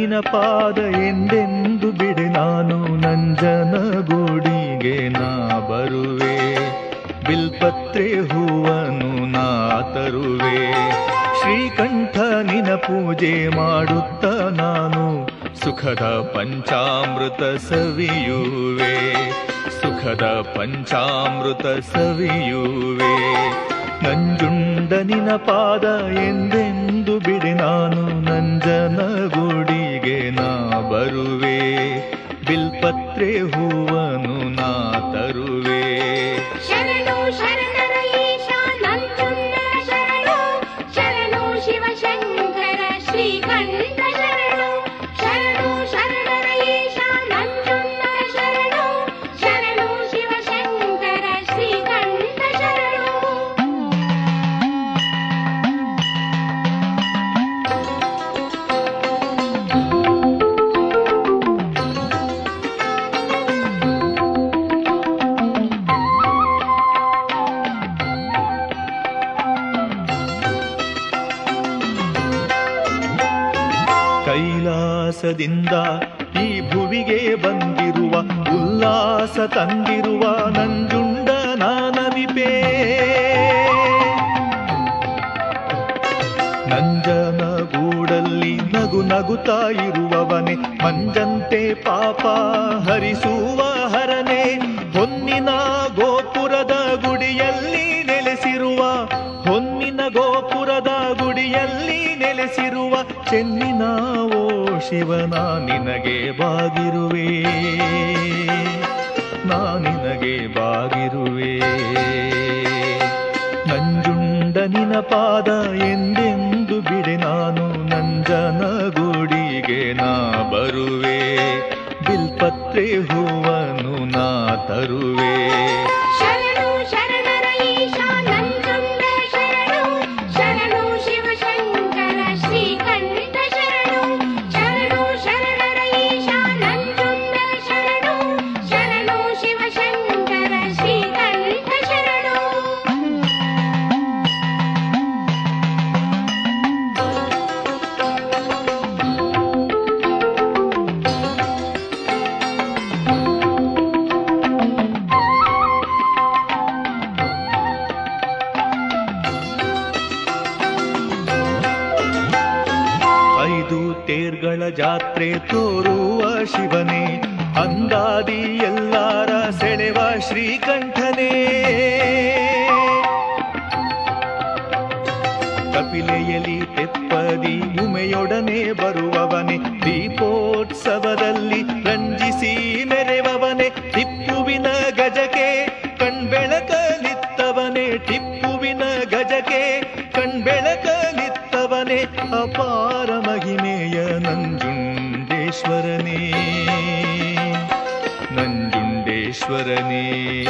ನಿನ ಪಾದ ಎಂದೆಂದು ಬಿಡೆ ನಾನು ನಂಜನ ಗುಡಿಗೆ ನಾ ಬರುವೆ ಬಿಲ್ಪತ್ರೆ ಹೂವನು ನಾ ತರುವೆ ಶ್ರೀಕಂಠ ನಿನ ಪೂಜೆ ಮಾಡುತ್ತ ನಾನು ಸುಖದ ಪಂಚಾಮೃತ ಸವಿಯುವೆ ಸುಖದ ಪಂಚಾಮೃತ ಸವಿಯುವೆ ನಂಜುಂಡ ನಿನ ಪಾದ ಎಂದೆಂದು ಬಿಡಿ ನಾನು ನಂಜನ ಗುಡಿಗೆ ನಾ ಬರುವೆ ಬಿಲ್ಪತ್ರೆ ಹೂವನು ನಾ ತರುವೆ ಶರಣು ಶರಣರ ಈಶ ನಂಜುಂಡ ಶರಣು ಶರಣು ಶಿವಶಂಕರ ಶ್ರೀಕಂಠ ಶರಣು ಶರಣು ಶರಣರ ಈಶ ನಂಜುಂಡ ಶರಣು ಶರಣು ಶಿವಶಂಕರ ಶ್ರೀಕಂಠ ಶರಣು ಕೈಲಾಸದಿಂದ ಈ ಭುವಿಗೆ ಬಂದಿರುವ ಉಲ್ಲಾಸ ತಂದಿರುವ ನಂಜುಂಡ ನಾನವಿಪೇ ನಂಜನ ಗೂಡಲ್ಲಿ ನಗು ನಗುತ್ತಾ ಇರುವವನೇ ಮಂಜಂತೆ ಪಾಪ ಹರಿಸುವ ಹರನೆ ಹೊನ್ನಿನ ಗೋಪುರದ ಗುಡಿಯಲ್ಲಿ ನೆಲೆಸಿರುವ ಹೊನ್ನಿನ ಗೋಪುರದ ಗುಡಿಯಲ್ಲಿ ನೆಲೆಸಿರುವ ಚೆನ್ನಿನ ಓ ಶಿವನ ನಿನಗೆ ಬಾಗಿರುವೆ ನಾ ನಿನಗೆ ಬಾಗಿರುವೆ ನಂಜುಂಡ ನಿನ ಪಾದ ಎಂದೆಂದು ಬಿಡೆ ನಾನು ನಂಜನ ಗುಡಿಗೆ ನಾ ಬರುವೆ ಬಿಲ್ಪತ್ರೆ ಹೂವನು ನಾ ತರುವೆ ಶರಣು ಶರಣರ ಈಶ ನಂಜುಂಡ ಶರಣು ಶರಣು ಶಿವಶಂಕರ ಶ್ರೀಕಂಠ ಶರಣು ಶರಣು ಶರಣರ ಈಶ ನಂಜುಂಡ ಶರಣು ಶರಣು ಶಿವಶಂಕರ ಶ್ರೀಕಂಠ ಶರಣು ಐದು ತೇರ್ಗಳ ಜಾತ್ರೆ ತೋರುವ ಶಿವನೇ ಅಂದಾದಿ ಎಲ್ಲಾರ ಸೆಳೆವ ಶ್ರೀಕಂಠನೇ ಕಪಿಲೆಯಲಿ ತೆಪ್ಪದಿ ಉಮೆಯೊಡನೆ ಬರುವವನೇ ದೀಪೋತ್ಸವದಲ್ಲಿ ರಂಜಿಸಿ ಮೆರೆವವನೇ ಟಿಪ್ಪುವಿನ ಗಜಕ್ಕೆ ಕಣ್ಬೆಳಕಲಿತ್ತವನೇ ಟಿಪ್ಪುವಿನ ಗಜಕ್ಕೆ ಕಣ್ಬೆಳಕಲಿತ್ತವನೇ ಅಪಾರ ಮಹಿಮೆಯ ನಂಜುಂಡೇಶ್ವರನೇ ನಂಜುಂಡೇಶ್ವರನೇ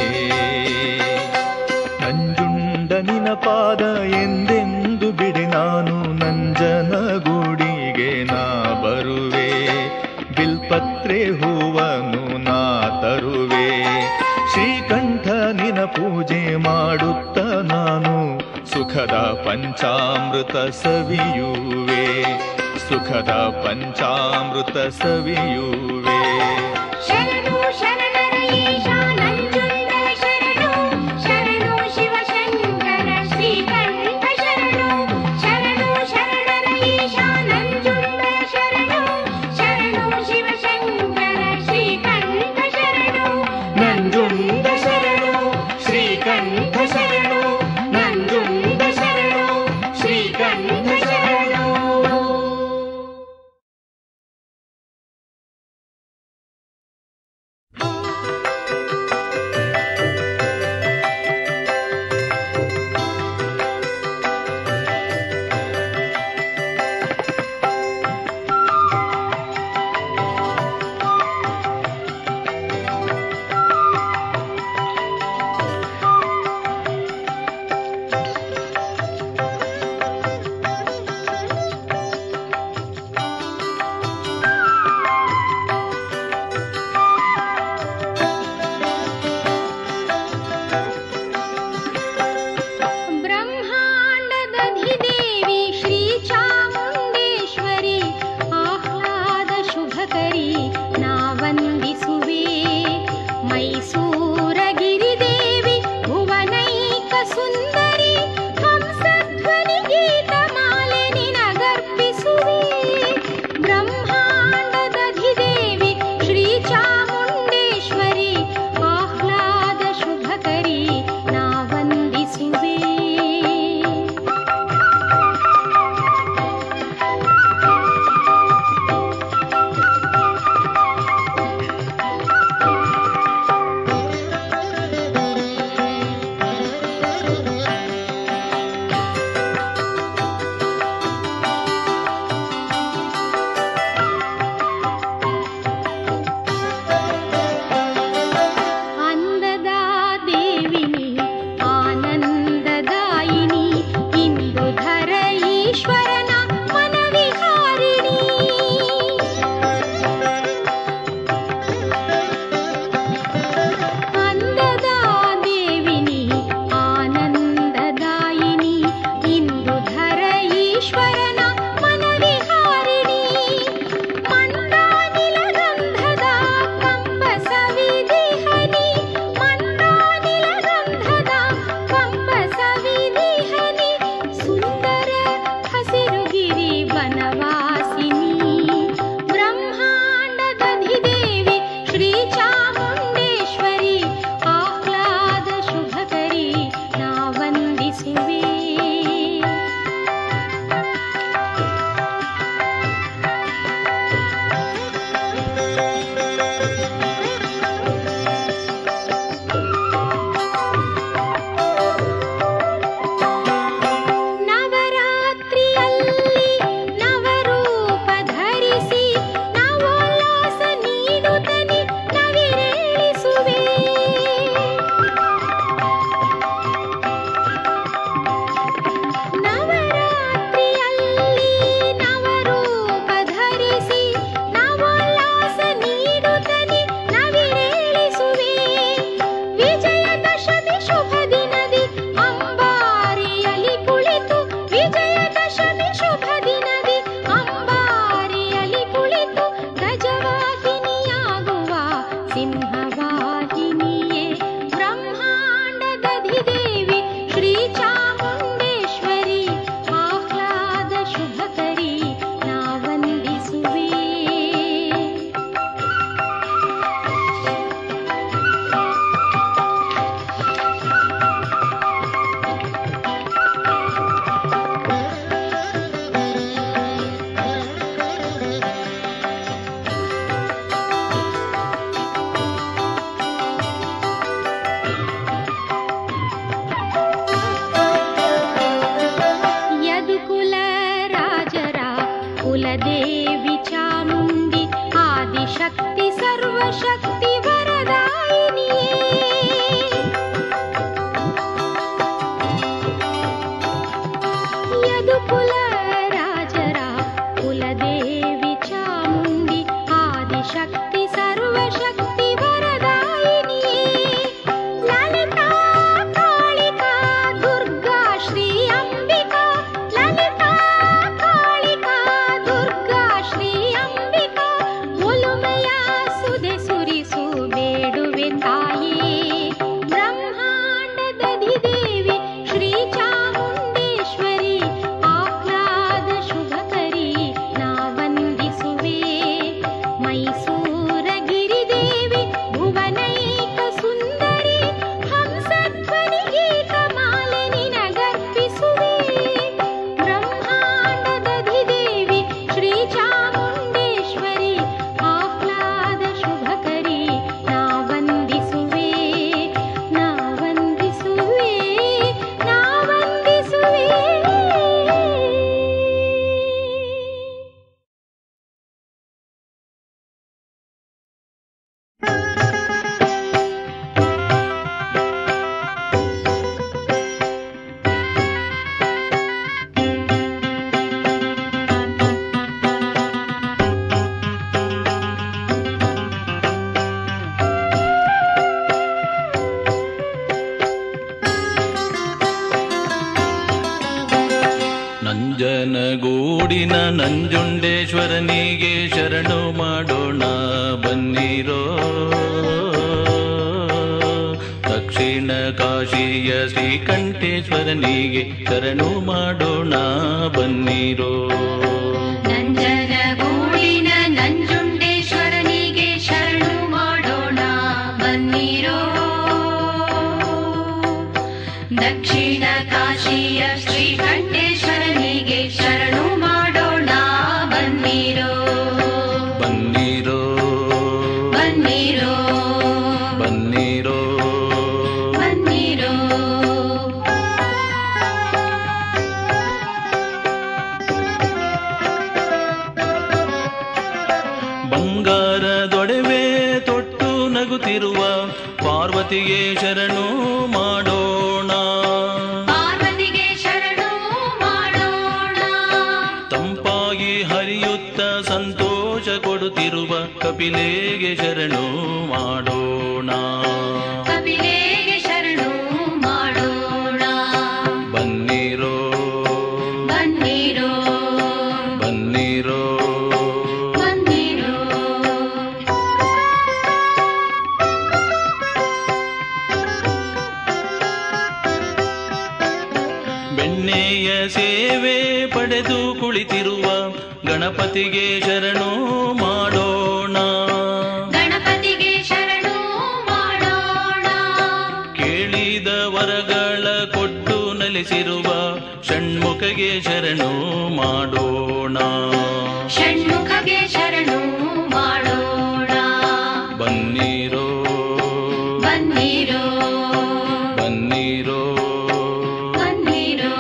ನಂಜುಂಡ ನಿನ ಪಾದ ಎಂದೆಂದು ಬಿಡಿ ನಾನು ನಂಜನ ಗುಡಿಗೆ ನಾ ಬರುವೆ ಬಿಲ್ಪತ್ರೆ ಹೂವನು ನಾ ತರುವೆ ಶ್ರೀಕಂಠ ನಿನ ಪೂಜೆ ಮಾಡುತ್ತ ನಾನು ಸುಖದ ಪಂಚಾಮೃತ ಸವಿಯುವೆ ಸುಖದ ಪಂಚಾಮೃತ ಸವಿಯುವೆ ಶರಣು ಶರಣರ ಈಶ ನಂಜುಂಡ ಶರಣು ಶರಣು ಶಿವಶಂಕರ ಶ್ರೀಕಂಠ ಶರಣು ಶರಣು ಶರಣರ ಈಶ ನಂಜುಂಡ ಶರಣು ಶರಣು ಶಿವಶಂಕರ ಶ್ರೀಕಂಠ ಶರಣು ನಂಜುಂಡ ಶರಣು ಶ್ರೀಕಂಠ ಶರಣು ನಂಜುಂಡ ಶರಣು ಶ್ರೀಕಂಠ ಸಿಂಹವಾಹಿನಿಯೇ ಬ್ರಹ್ಮಾಂಡದಧಿದೇವಿ ಶ್ರೀ ಚಾಮುಂಡೇಶ್ವರಿ ಆಹ್ಲಾದ ಶುಭಕರಿ ನಾ ವಂದಿಸುವೆ ಯದುಕುಲ ರಾಜರ ಕುಲದೇವಿ ಚಾಮುಂಡಿ ಆದಿಶಕ್ತಿ ಸರ್ವಶಕ್ತಿ ವರದಾಯಿನಿಯೇ ಯದುಕುಲ ರಾಜರ ಕುಲದೇವಿ ಚಾಮುಂಡಿ ಆದಿಶಕ್ತಿ ಸರ್ವಶಕ್ತಿ ವರದಾಯಿನಿಯೇ ಲಲಿತಾ ಕಾಳಿಕಾ ದುರ್ಗಾ ಶ್ರೀ ಅಂಬಿಕಾ ಲಲಿತಾ ಕಾಳಿಕಾ ದುರ್ಗಾ ಶ್ರೀ ಅಂಬಿಕಾ ಒಲುಮೆಯ ಸುದೆ ಸುರಿಸು ಬೇಡುವೆ ತಾಯೇ ಬ್ರಹ್ಮಾಂಡದಧಿದೇವಿ ಶ್ರೀ ಚಾಮುಂಡೇಶ್ವರಿ ಆಹ್ಲಾದ ಶುಭಕರಿ ನಾ ವಂದಿಸುವೆ ಮೈಸೂರ ಗಿರಿದೇವಿ ಭುವನೈಕ ಸುಂದರಿ ಹಂಸಧ್ವನಿ ಗೀತ ಮಾಲೆ ನಿನಗರ್ಪಿಸುವೆ ಬ್ರಹ್ಮಾಂಡದಧಿದೇವಿ ಶ್ರೀ ಚಾಮುಂಡೇಶ್ವರಿ ಆಹ್ಲಾದ ಶುಭಕರಿ ನಾ ವಂದಿಸುವೆ ನಾ ವಂದಿಸುವೆ ನಾ ವಂದಿಸುವೆ ನಂಜನಗೂಡಿನ ನಂಜುಂಡೇಶ್ವರನಿಗೆ ಶರಣು ಮಾಡೋಣ ಬನ್ನಿರೋ ದಕ್ಷಿಣ ಕಾಶಿಯ ಶ್ರೀಕಂಠೇಶ್ವರನಿಗೆ ಶರಣು ಮಾಡೋಣ ಬನ್ನಿರೋ ನಂಜನಗೂಡಿನ ನಂಜುಂಡೇಶ್ವರನಿಗೆ ಶರಣು ಮಾಡೋಣ ಬನ್ನಿರೋ ದಕ್ಷಿಣ ಕಾಶಿಯ ಶ್ರೀಕಂಠೇಶ್ವರನಿಗೆ ಶರಣು ಮಾಡೋಣ ಬನ್ನಿರೋ ಬನ್ನಿರೋ ಬನ್ನಿರೋ ಬನ್ನಿರೋ ಬನ್ನಿರೋ ಬಂಗಾರದೊಡವೆ ತೊಟ್ಟು ನಗುತ್ತಿರುವ ಪಾರ್ವತಿಗೆ ಶರಣು ಮಾಡೋಣ ಪಾರ್ವತಿಗೆ ಶರಣು ಮಾಡೋಣ ತಂಪಾಗಿ ಹರಿಯುತ್ತ ಸಂತೋಷ ಕೊಡುತ್ತಿರುವ ಕಪಿಲೆಗೆ ಶರಣು ಮಾಡೋಣ ಕಪಿಲೆಗೆ ಶರಣು ಮಾಡೋಣ ಬನ್ನಿರೋ ಬನ್ನಿರೋ ಬನ್ನಿರೋ ಬನ್ನಿರೋ ಬೆಣ್ಣೆಯ ಸೇವೆ ಪಡೆದು ಕುಳಿತಿರುವ ಗಣಪತಿಗೆ ಶರಣು ಮಾಡೋಣ ಗಣಪತಿಗೆ ಶರಣು ಮಾಡೋಣ ಕೇಳಿದ ವರಗಳ ಕೊಟ್ಟು ನಲಿಸಿರುವ ಷಣ್ಮುಖಗೆ ಶರಣು ಮಾಡೋಣ ಷಣ್ಮುಖಗೆ ಶರಣು ಮಾಡೋಣ ಬನ್ನಿರೋ ಬನ್ನಿರೋ ಬನ್ನಿರೋ ಬನ್ನಿರೋ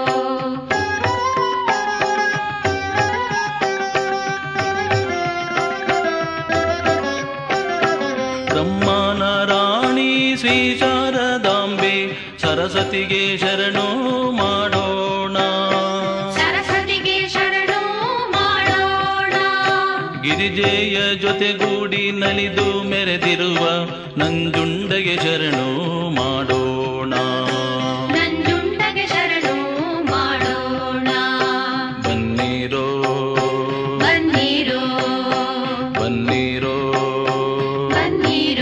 ಬ್ರಹ್ಮನ ರಾಣಿ ಶ್ರೀ ಶಾರದಾಂಬೆ ಸರಸ್ವತಿಗೆ ಶರಣು ಮಾಡೋಣ ಸರಸ್ವತಿಗೆ ಶರಣು ಮಾಡೋಣ ಗಿರಿಜೆಯ ಜೊತೆಗೂಡಿ ನಲಿದು ಮೆರೆದಿರುವ ನಂಜುಂಡಗೆ ಶರಣು ಮಾಡೋಣ ನಂಜುಂಡಗೆ ಶರಣು ಮಾಡೋಣ ಬನ್ನಿರೋ ಬನ್ನಿರೋ ಬನ್ನಿರೋ ಬನ್ನಿರೋ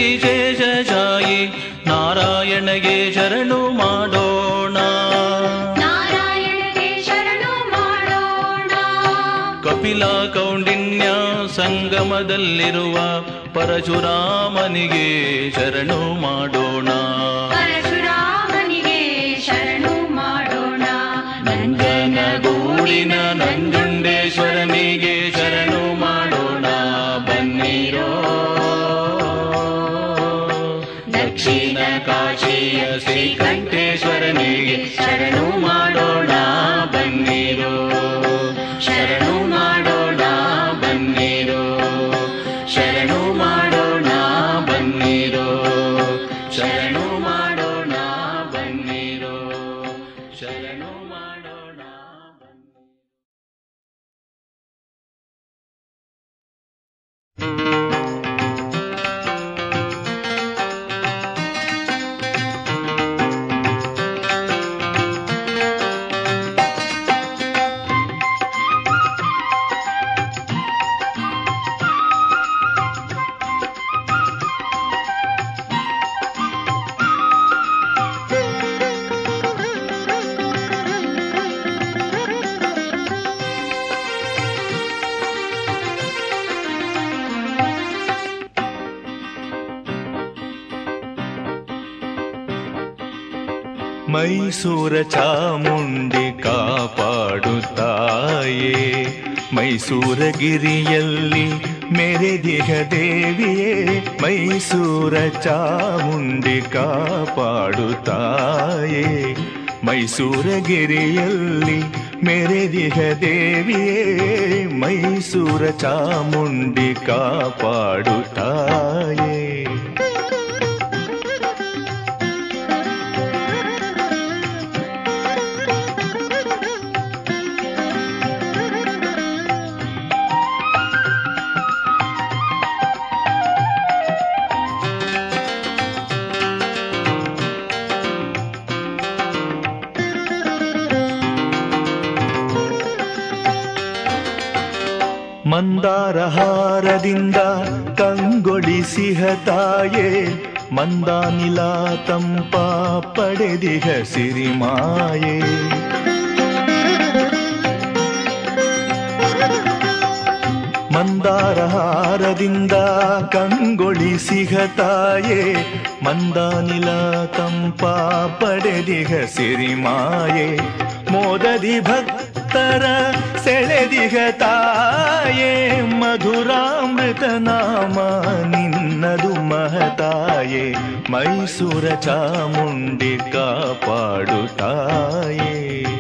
ಶೇಷಶಾಯಿ ನಾರಾಯಣಗೆ ಶರಣು ಮಾಡೋಣ ನಾರಾಯಣಗೆ ಶರಣು ಮಾಡೋಣ ಕಪಿಲ ಕೌಂಡಿನ್ಯ ಸಂಗಮದಲ್ಲಿರುವ ಪರಶುರಾಮನಿಗೆ ಶರಣು ಮಾಡೋಣ ಪರಶುರಾಮನಿಗೆ ಶರಣು ಮಾಡೋಣ ನಂದನಗೂಡಿನ ನಂಜುಂಡೇಶ್ವರನಿಗೆ ಶರಣು ಮಾಡೋಣ ಬನ್ನಿರೋ ದಕ್ಷಿಣ ಕಾಶಿಯ ಶ್ರೀಕಂಠೇಶ್ವರನಿಗೆ ಶರಣು ಮಾಡೋಣ ಬನ್ನಿರೋ ಶರಣು ಮಾಡೋಣ ಬನ್ನಿರೋ ಶರಣು ಮಾಡೋಣ ಬನ್ನಿರೋ ಶರಣು ಮಾಡೋಣ ಬನ್ನಿರೋ ಶರಣು ಮಾಡೋಣ ಬನ್ನಿರೋ ಮೈಸೂರ ಚಾಮುಂಡಿ ಕಾಪಾಡುತ್ತಾಯೇ ಮೈಸೂರ ಗಿರಿಯಲ್ಲಿ ಮೆರೆದಿಹ ದೇವಿಯೇ ಮೈಸೂರ ಚಾಮುಂಡಿ ಕಾಪಾಡುತ್ತಾಯೇ ಮೈಸೂರ ಗಿರಿಯಲ್ಲಿ ಮೆರೆದಿಹ ದೇವಿಯೇ ಮೈಸೂರ ಚಾಮುಂಡಿ ಕಾಪಾಡುತ್ತಾಯೇ ಮಂದಾರಹಾರದಿಂದ ಕಂಗೊಳಿಸಿಹ ತಾಯೇ ಮಂದಾನಿಲ ತಂಪ ಪಡೆದಿಹ ಸಿರಿಮಾಯೇ ಮಂದಾರಹಾರದಿಂದ ಕಂಗೊಳಿಸಿಹ ತಾಯೇ ಮಂದಾನಿಲ ತಂಪ ಪಡೆದಿಹ ಸಿರಿಮಾಯೇ ಮೋದದಿ ಭಕ್ತರ ಸೆಳೆದಿಹ ತಾಯೇ ಮಧುರಾಮೃತ ನಾಮ ನಿನ್ನದು ಮಹತಾಯೇ ಮೈಸೂರ ಚಾಮುಂಡಿ ಕಾಪಾಡುತ್ತಾಯೇ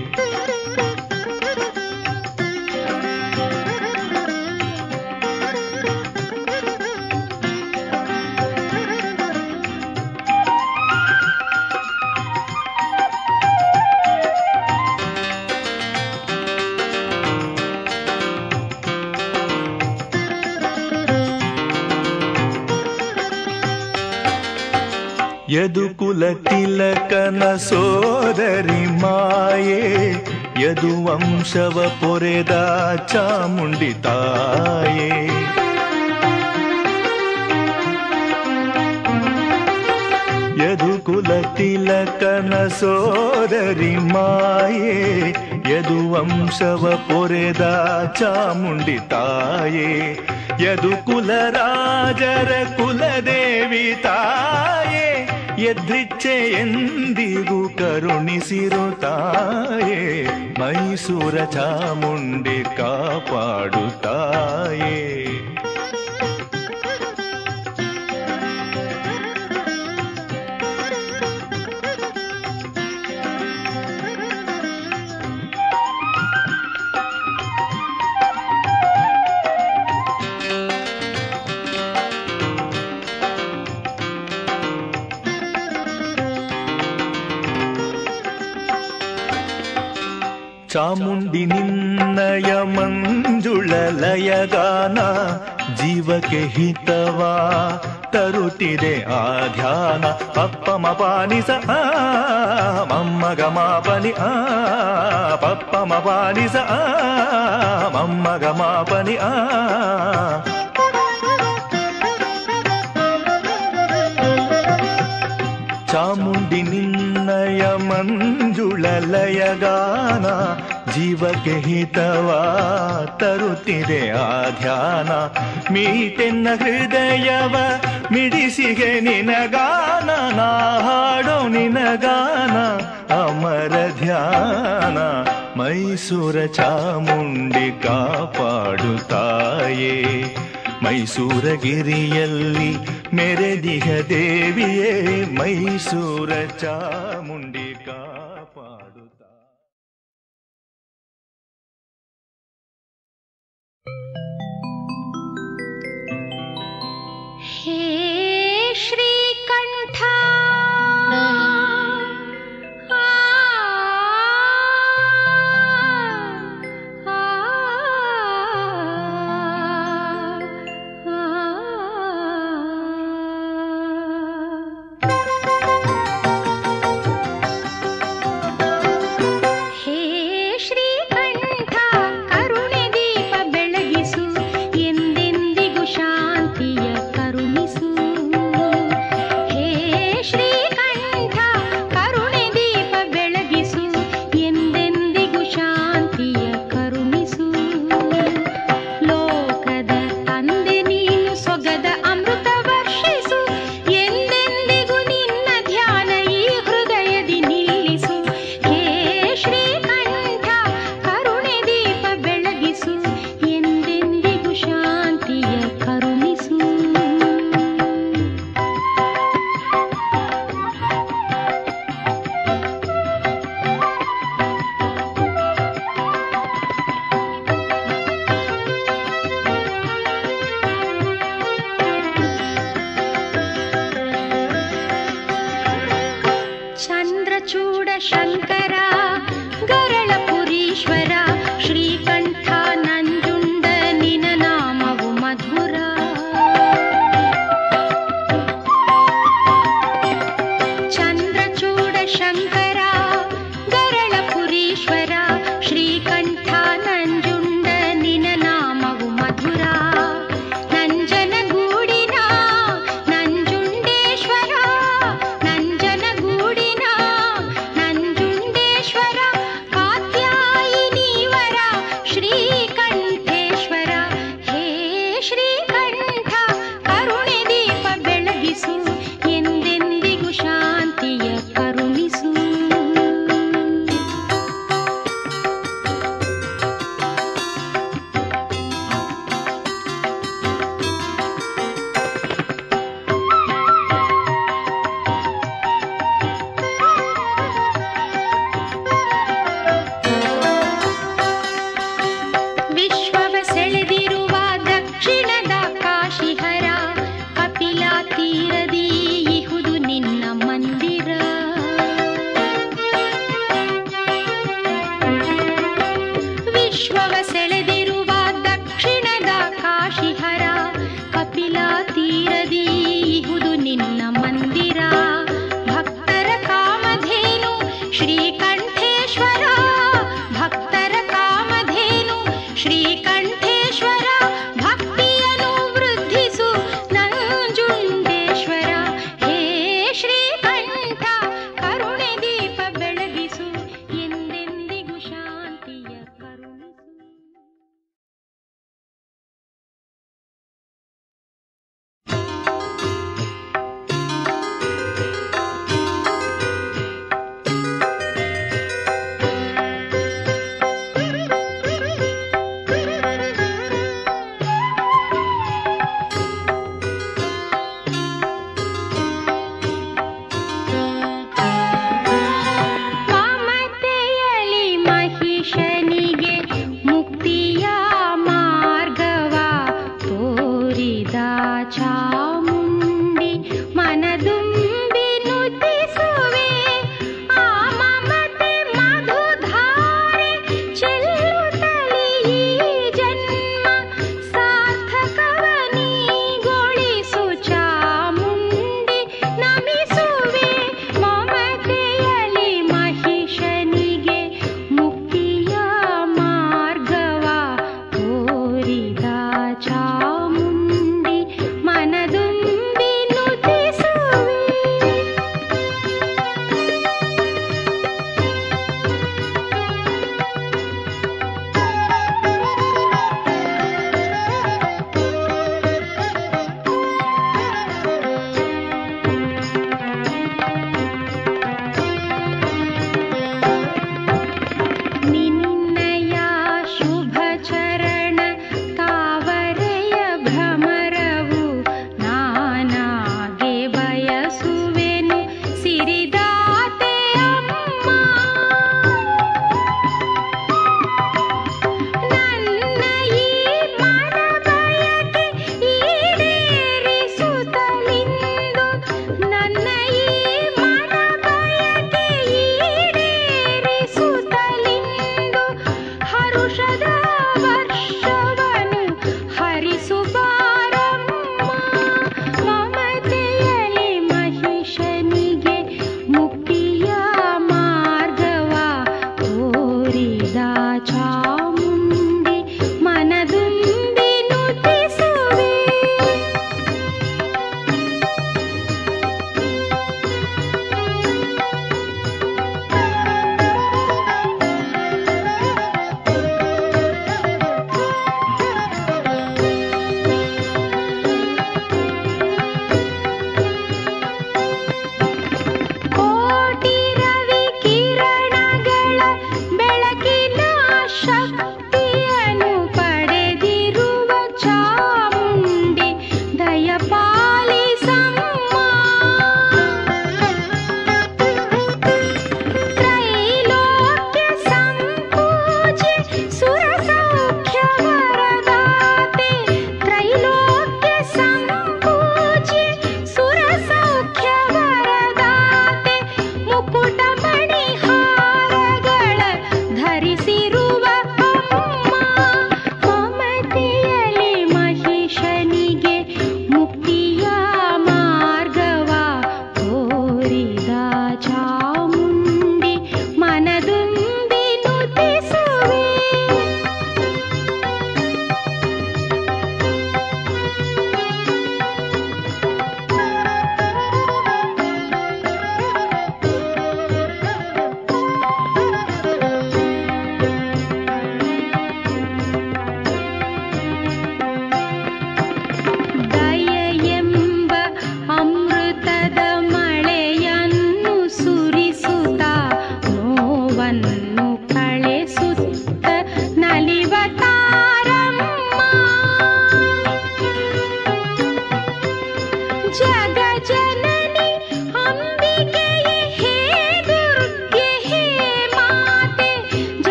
ಯದುಕುಲ ತಿಲಕನ ಸೋದರಿ ಮಾಯೆ ಯದು ವಂಶವ ಪೊರೆದ ಚಾಮುಂಡಿ ತಾಯೇ ಯದುಕುಲ ತಿಲಕನ ಸೋದರಿ ಮಾಯೆ ಯದು ವಂಶವ ಪೊರೆದ ಚಾಮುಂಡಿ ತಾಯೇ ಯದುಕುಲ ರಾಜರ ಕುಲದೇವಿ ತಾಯೇ ಎದ್ರಿಚ್ಛೆ ಎಂದಿಗೂ ಕರುಣಿಸಿರು ತಾಯೇ ಮೈಸೂರ ಚಾಮುಂಡಿ ಕಾಪಾಡುತ್ತಾಯೇ ಚಾಮುಂಡಿ ನಿನ್ನಯ ಮಂಜುಳ ಲಯಗಾನ ಜೀವಕ್ಕೆ ಹಿತವಾ ತರುತ್ತಿದೆ ಆ ಧ್ಯಾನ ಪಪ್ಪ ಮಪಾನಿಸ ಆ ಮಮ್ಮಗ ಮಾಪನಿ ಆ ಪಪ್ಪ ಮಪಾನಿಸ ಆ ಮಮ್ಮಗ ಮಾಪನಿ ಆ ನುಡಿ ನಿನ್ನಯ ಮಂಜುಳ ಲಯಗಾನ ಜೀವಕ್ಕೆ ಹಿತವ ತರುತ್ತಿದೆ ಆ ಧ್ಯಾನ ಮೀಟೆನ್ನ ಹೃದಯವ ಮಿಡಿಸಿಗೆ ನಿನಗಾನ ನಾ ಹಾಡೋ ನಿನಗಾನ ಅಮರ ಧ್ಯಾನ ಮೈಸೂರ ಚಾಮುಂಡಿ ಕಾಪಾಡುತ್ತಾಯೇ ಮೈಸೂರ ಗಿರಿಯಲ್ಲಿ ಮೆರೆದಿಹ ದೇವಿಯೇ ಮೈಸೂರ ಚಾಮುಂಡಿ ಕಾಪಾಡುತ್ತಾ हे श्रीकण्ठ ಹೇ ಶ್ರೀಕಂಠ ಕರುಣೆ ದೀಪ ಬೆಳಗಿಸು ಎಂದೆಂದಿಗೂ ಶಾಂತಿಯ ಕರುಣಿಸು ಹೇ ಶ್ರೀಕಂಠ ಕರುಣೆ ದೀಪ ಬೆಳಗಿಸು ಎಂದೆಂದಿಗೂ ಶಾಂತಿಯ ಕರುಣಿಸು ಲೋಕದ ತಂದೆ ನೀನು ಸೊಗದ ಅಮೃತ ವರ್ಷಿಸು ಎಂದೆಂದಿಗೂ ನಿನ್ನ ಧ್ಯಾನ ಈ ಹೃದಯದಿ ನಿಲ್ಲಿಸು ಹೇ ಶ್ರೀಕಂಠ ಕರುಣೆ ದೀಪ ಬೆಳಗಿಸು ಎಂದೆಂದಿಗೂ ಶಾಂತಿಯ ಕರುಣಿಸು ಚಂದ್ರಚೂಡ ಶಂಕರ ಗರಳಪುರೀಶ್ವರ ಶ್ರೀಕಂಠ ನಂಜುಂಡ ನಿನ ನಾಮವು ಮಧುರ ಚಂದ್ರಚೂಡ ಶಂಕರ ಗರಳಪುರೀಶ್ವರ ಶ್ರೀಕಂಠ ನಂಜುಂಡ ನಿನ ನಾಮವು ಮಧುರ ನಂಜನಗೂಡಿನ ನಂಜುಂಡೇಶ್ವರ ನಂಜನಗೂಡಿನ ನಂಜುಂಡೇಶ್ವರ ಕಾತ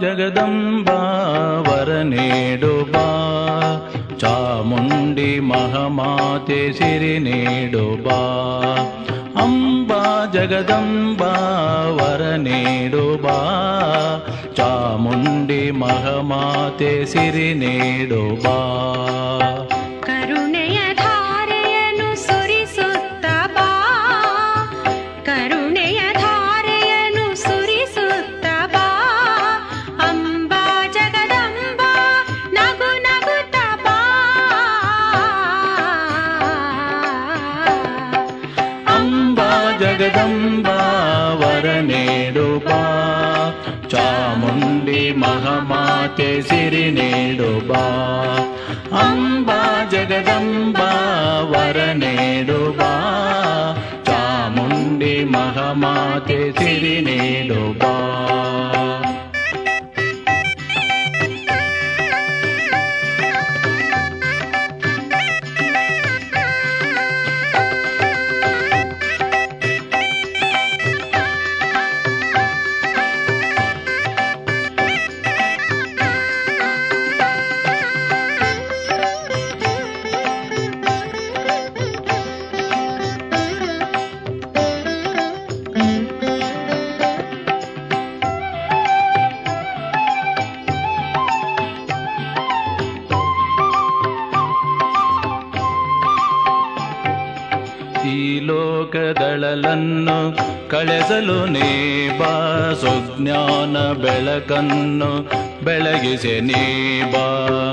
ಜಗದಂಬಾ ವರ ನೀಡು ಬಾ ಚಾಮುಂಡಿ ಮಹಮಾತೆ ಸಿರಿ ನೀಡು ಬಾ ಅಂಬಾ ಜಗದಂಬಾ ವರ ನೀಡು ಬಾ ಚಾಮುಂಡಿ ಮಹಮಾತೆ ಸಿರಿ ನೀಡು ಬಾ ಕರುಣೆಯ ಧಾರೆಯನ್ನು ಸುರಿಸುತ್ತ ಬಾ ಕರುಣೆಯ ಧಾರೆಯನ್ನು ಸುರಿಸುತ್ತ ಬಾ ಅಂಬಾ ಜಗದಂಬಾ ನಗು ನಗುತ್ತ ಬಾ ಅಂಬಾ ಜಗದಂಬಾ ವರ ನೀಡು ಬಾ ಚಾಮುಂಡಿ ಮಹಮಾತೆ ಸಿರಿ ನೀಡು ಬಾ ಅಂಬಾ ಜಗದಂಬಾ ವರ ನೀಡು ಬಾ ಚಾಮುಂಡಿ ಮಹಮಾತೆ ಸಿರಿ ನೀಡು ಬಾ ಈ ಲೋಕದಳಲನ್ನು ಕಳೆಸಲು ನೀ ಬಾ ಸುಜ್ಞಾನ ಬೆಳಕನ್ನು ಬೆಳಗಿಸೆ ನೀ ಬಾ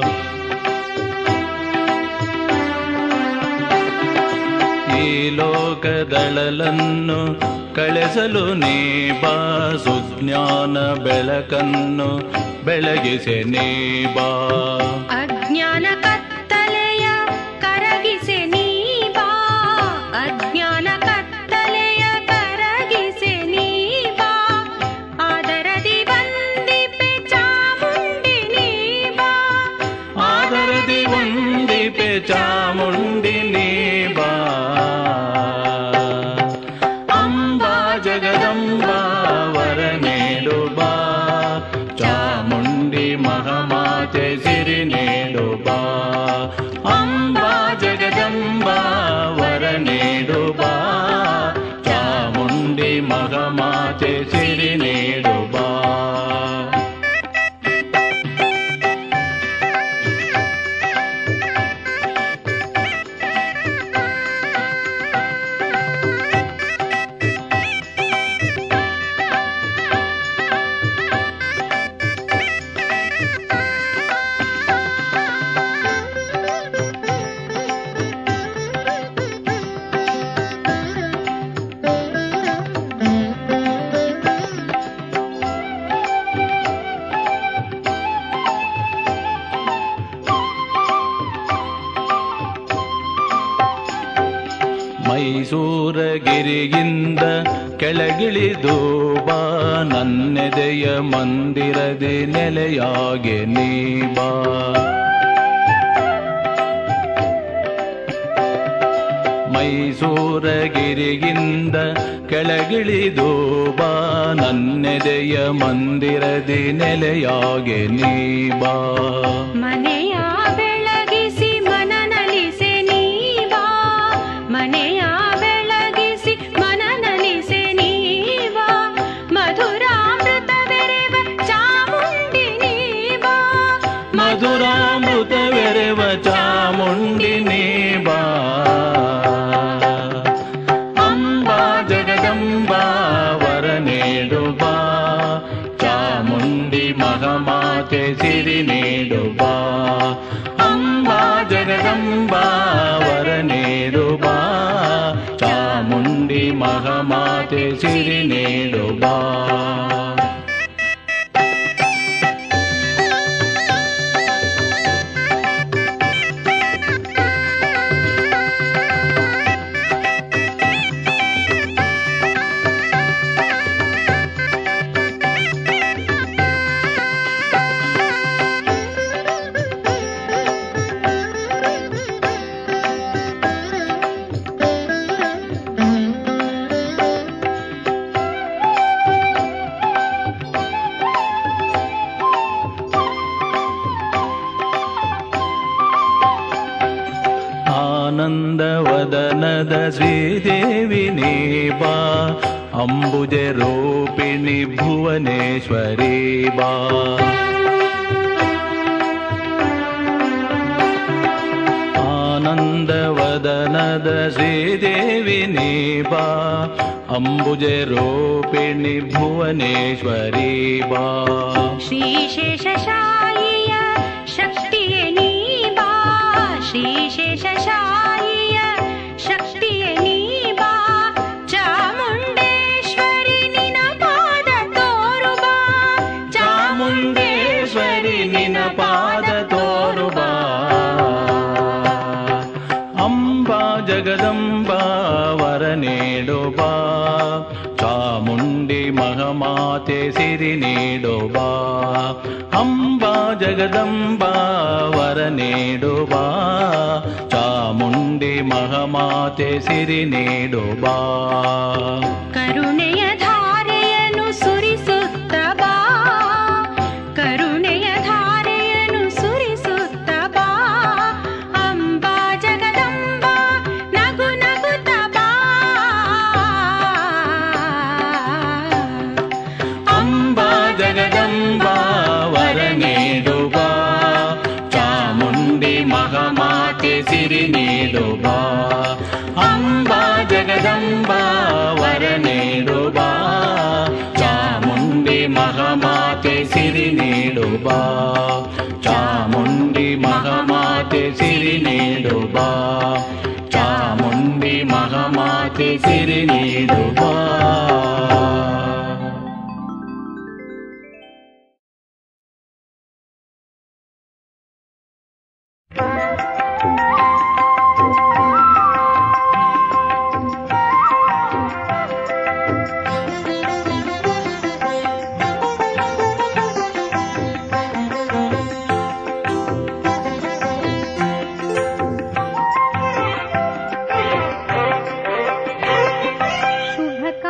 ಈ ಲೋಕದಳಲನ್ನು ಕಳೆಸಲು ನೀ ಬಾ ಸುಜ್ಞಾನ ಬೆಳಕನ್ನು ಬೆಳಗಿಸೆ ನೀ ಬಾ ಅಜ್ಞಾನ ಕತ್ತಲೆಯ ಕರಗಿಸೆ ನೀ ಬಾ ಅಜ್ಞಾನ ಕತ್ತಲೆಯ ಕರಗಿಸೆ ನೀ ಬಾ ಆದರದಿ ವಂದಿಪೆ ಚಾಮುಂಡಿ ನೀ ಬಾ ಆದರದಿ ಒಂದಿಪೆ ಚಾಮುಂಡಿ ನೀ ಬಾ ಅಂಬಾ ಜಗದಂಬಾ ವರ ನೀಡು ಬಾ ಚಾಮುಂಡಿ ಮಹಮಾತೆ ಸಿರಿ ನೀಡು ಬಾ ಅಂಬಾ ಜಗದಂಬಾ ವರ ನೀಡು ಬಾ ಚಾಮುಂಡಿ ಮಹಮಾತೆ ಸಿರಿ ನೀಡು ಬಾ ಮೈಸೂರಗಿರಿಯಿಂದ ಕೆಳಗಿಳಿದು ಬಾ ನನ್ನೆದೆಯ ಮಂದಿರದಿ ನೆಲೆಯಾಗೆ ನೀ ಬಾ ಮೈಸೂರಗಿರಿಯಿಂದ ಕೆಳಗಿಳಿದು ಬಾ ನನ್ನೆದೆಯ ಮಂದಿರದಿ ನೆಲೆಯಾಗೆ ನೀ ಬಾ ಮನೆಯ ಬೆಳಗಿಸಿ ಮನನಲಿಸೆ ನೀ ಬಾ ಮನೆಯ ಬೆಳಗಿಸಿ ಮನನಲಿಸೆ ನೀ ಬಾ ಮಧುರಾಮೃತ ಬೆರೆವ ಚಾಮುಂಡಿ ನೀ ಬಾ ಮಧುರಾಮೃತವೆರೆವ ಚಾಮುಂಡಿ ನೀ ಬಾ ಅಂಬಾ ಜಗದಂಬಾ ವರ ನೀಡು ಬಾ ಚಾಮುಂಡಿ ಮಹಮಾತೆ ಸಿರಿ ನೀಡು ಬಾ ಅಂಬಾ ಜಗದಂಬಾ ವರ ನೀಡು ಬಾ ಚಾಮುಂಡಿ ಮಹಮಾತೆ ಸಿರಿ ನೀಡು ಬಾ ಆನಂದವದನದ ಶ್ರೀದೇವಿ ನೀ ಬಾ ಅಂಬುಜ ರೂಪಿಣಿ ಭುವನೇಶ್ವರಿ ಬಾ ಆನಂದವದನದ ಶ್ರೀದೇವಿ ನೀ ಬಾ ಅಂಬುಜ ರೂಪಿಣಿ ಭುವನೇಶ್ವರಿ ಬಾ ಶ್ರೀಶೇಷಶಾಯಿಯ ಶಕ್ತಿಯೇ ನೀ ಬಾ ಶ್ರೀಶೇಷಶಾಯಿಯ ಶಕ್ತಿಯೇ ನೀ ಬಾ ಚಾಮುಂಡೇಶ್ವರಿ ನಿನ ಪಾದ ತೋರು ಬಾ ಚಾಮುಂಡೇಶ್ವರಿ ನಿನ ಪಾದ ತೋರು ಬಾ ಅಂಬಾ ಜಗದಂಬಾ ವರ ನೀಡು ಬಾ ಚಾಮುಂಡಿ ಮಹಮಾತೆ ಸಿರಿ ನೀಡು ಬಾ ಅಂಬಾ ಜಗದಂಬಾ ವರ ನೀಡು ಬಾ ಚಾಮುಂಡಿ ಮಹಮಾತೆ ಸಿರಿ ನೀಡು ಬಾ ಕರುಣೆಯ ಧಾರೆಯನ್ನು ಸುರಿಸುತ್ತ ಬಾ ಕರುಣೆಯ ಧಾರೆಯನ್ನು ಸುರಿಸುತ್ತ ಬಾ ಅಂಬಾ ಜಗದಂಬ ನಗು ನಗುತ್ತ ಬಾ ಅಂಬಾ ಜಗದಂಬಾ ವರ ನೀಡು ಬಾ ಚಾಮುಂಡಿ ಮಹಮಾತೆ ಸಿರಿ ನೀಡು ಬಾ ಅಂಬಾ ಜಗದಂಬಾ ವರ ನೀಡು ಬಾ ಚಾಮುಂಡಿ ಮಹಮಾತೆ ಸಿರಿ ನೀಡು ಬಾ ಚಾಮುಂಡಿ ಮಹಮಾತೆ ಸಿರಿ ನೀಡು ಬಾ ಚಾಮುಂಡಿ ಮಹಮಾತೆ ಸಿರಿ ನೀಡು ಬಾ ಶುಭ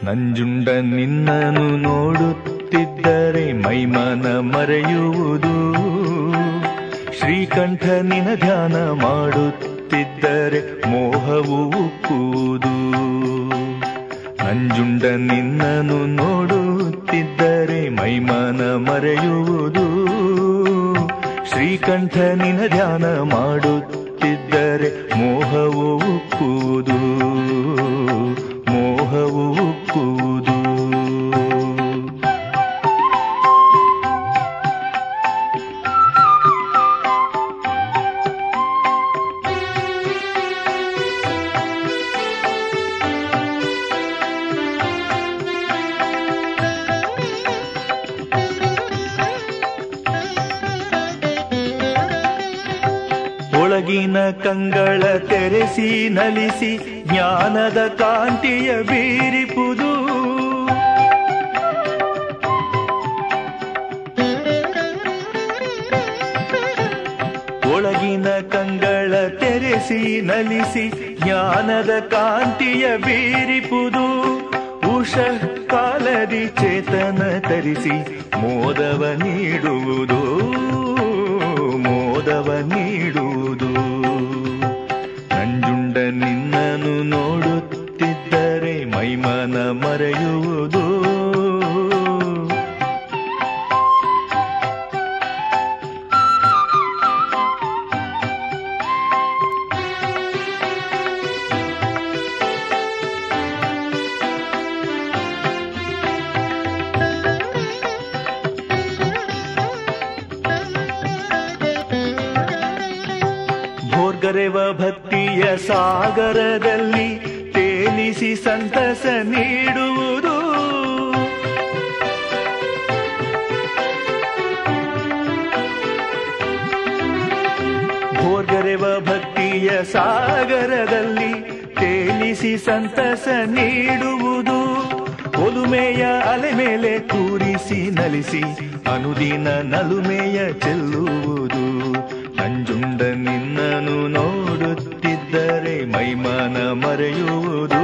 ನಂಜುಂಡ ನಿನ್ನನು ನೋಡುತ್ತಿದ್ದರೆ ಮೈಮನ ಮರೆಯುವುದು ಶ್ರೀಕಂಠ ನಿನ ಧ್ಯಾನ ಮಾಡುತ್ತಿದ್ದರೆ ಮೋಹವು ಉಕ್ಕುವುದು ನಂಜುಂಡ ನಿನ್ನನು ನೋಡುತ್ತಿದ್ದರೆ ಮೈಮನ ಮರೆಯುವುದು ಶ್ರೀಕಂಠ ನಿನ ಧ್ಯಾನ ಮಾಡುತ್ತಿದ್ದರೆ ಮೋಹವು ಉಕ್ಕುವುದು ಮೋಹವು ಉಕ್ಕುವುದು ಒಳಗಿನ ಕಂಗಳ ತೆರೆಸಿ ನಲಿಸಿ ಜ್ಞಾನದ ಕಾಂತಿಯ ಬೀರಿಪುದು ಒಳಗಿನ ಕಂಗಳ ತೆರೆಸಿ ನಲಿಸಿ ಜ್ಞಾನದ ಕಾಂತಿಯ ಬೀರಿಪುದು ಉಷ ಕಾಲದಿ ಚೇತನ ತರಿಸಿ ಮೋದವ ನೀಡುವುದು ಮೋದವ ನೀಡುವುದು ನಂಜುಂಡ ನಿನ್ನನು ನೋಡುತ್ತಿದ್ದರೆ ಮೈಮನ ಮರೆಯುವುದು ಭೋರ್ಗರೆವ ಭಕ್ತಿಯ ಸಾಗರದಲ್ಲಿ ತೇಲಿಸಿ ಸಂತಸ ನೀಡುವುದು ಭೋರ್ಗರೆವ ಭಕ್ತಿಯ ಸಾಗರದಲ್ಲಿ ತೇಲಿಸಿ ಸಂತಸ ನೀಡುವುದು ಒಲುಮೆಯ ಅಲೆ ಮೇಲೆ ಕೂರಿಸಿ ನಲಿಸಿ ಅನುದಿನ ನಲುಮೆಯ ಚೆಲ್ಲುವುದು ನಂಜುಂಡ ನಿನ್ನನು ನೋಡುತ್ತಿದ್ದರೆ ಮೈಮಾನ ಮರೆಯುವುದು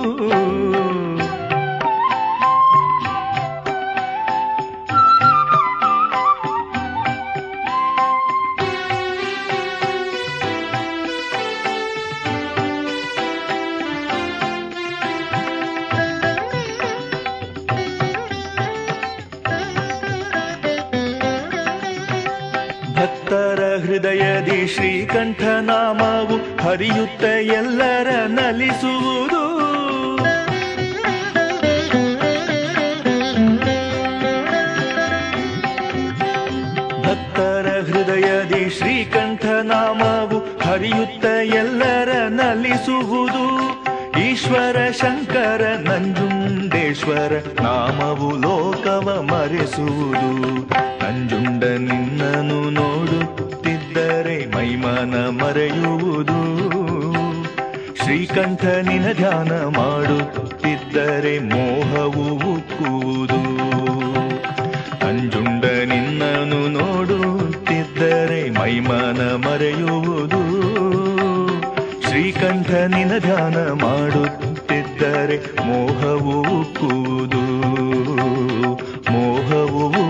ಭಕ್ತರ ಹೃದಯದಿ ಶ್ರೀಕಂಠ ನಾಮವು ಹರಿಯುತ್ತ ಎಲ್ಲರ ನಲಿಸುವುದು ಭಕ್ತರ ಹೃದಯದಿ ಶ್ರೀಕಂಠ ನಾಮವು ಹರಿಯುತ್ತ ಎಲ್ಲರ ನಲಿಸುವುದು ಈಶ್ವರ ಶಂಕರ ನಂಜುಂಡೇಶ್ವರ ನಾಮವು ಲೋಕವ ಮರೆಸುವುದು ನಂಜುಂಡ ನಿನ್ನನು ನೋಡುತ್ತಿದ್ದರೆ ಮೈಮನ ಮರೆಯುವುದು ಶ್ರೀಕಂಠ ನಿನ ಧ್ಯಾನ ಮಾಡುತ್ತಿದ್ದರೆ ಮೋಹವು ಉಕ್ಕುವುದು ನಂಜುಂಡ ನಿನ್ನನು ನೋಡುತ್ತಿದ್ದರೆ ಮೈಮನ ಮರೆಯುವುದು ಶ್ರೀಕಂಠ ನಿನ ಧ್ಯಾನ ಮಾಡುತ್ತಿದ್ದರೆ ಮೋಹವು ಉಕ್ಕುವುದು ಮೋಹವು